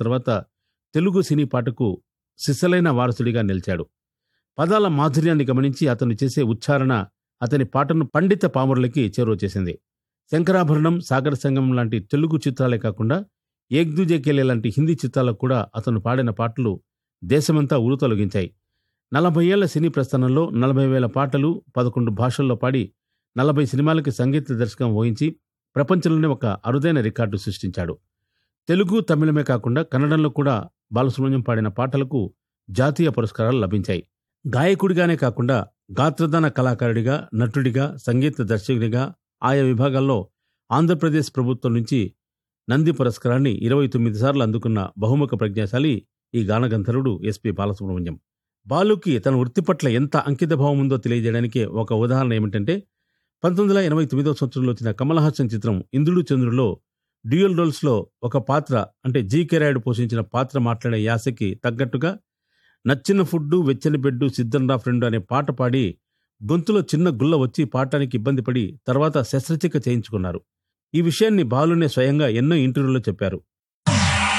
తర్వాత తెలుగు సినీ పాటకు సిసలైన వారసుడిగా నిలిచాడు పదాల మాధుర్యాన్ని గమనించి అతను చేసే ఉచ్చారణ అతని పాటను పండిత పామరులకి చేరువ చేసింది శంకరాభరణం సాగర సంగం లాంటి తెలుగు చిత్రాలే కాకుండా ఏక్ దూజే కేలే లాంటి హిందీ చిత్రాలకు కూడా అతను పాడిన పాటలు దేశమంతా ఉరుతొలగించాయి నలభై ఏళ్ల సినీ ప్రస్థానంలో నలభై వేల పాటలు పదకొండు భాషల్లో పాడి నలభై సినిమాలకి సంగీత దర్శకం వహించి ప్రపంచంలోనే ఒక అరుదైన రికార్డు సృష్టించాడు తెలుగు తమిళమే కాకుండా కన్నడంలో కూడా బాలసుబ్రహ్మణ్యం పాడిన పాటలకు జాతీయ పురస్కారాలు లభించాయి గాయకుడిగానే కాకుండా గాత్రదాన కళాకారుడిగా నటుడిగా సంగీత దర్శకుడిగా ఆయా విభాగాల్లో ఆంధ్రప్రదేశ్ ప్రభుత్వం నుంచి నంది పురస్కారాన్ని ఇరవై తొమ్మిది సార్లు అందుకున్న బహుముఖ ప్రజ్ఞాశాలి ఈ గానగంధర్వుడు ఎస్పి బాలసుబ్రహ్మణ్యం బాలుకి తన వృత్తి పట్ల ఎంత అంకితభావం ఉందో తెలియజేయడానికి ఒక ఉదాహరణ ఏమిటంటే పంతొమ్మిది వందల ఎనభై తొమ్మిదో సంవత్సరంలో వచ్చిన కమల్ హాసన్ చిత్రం ఇంద్రుడు చంద్రులో డ్యూయల్ రోల్స్లో ఒక పాత్ర అంటే జీ కెరాయుడు పోషించిన పాత్ర మాట్లాడే యాసకి తగ్గట్టుగా నచ్చిన ఫుడ్డు వెచ్చని బెడ్డు సిద్ధంరా ఫ్రెండ్ అనే పాట పాడి గొంతులో చిన్న గుల్ల వచ్చి పాడటానికి ఇబ్బంది పడి తర్వాత శస్త్రచికిత్స చేయించుకున్నారు ఈ విషయాన్ని బాలునే స్వయంగా ఎన్నో ఇంటర్వ్యూలో చెప్పారు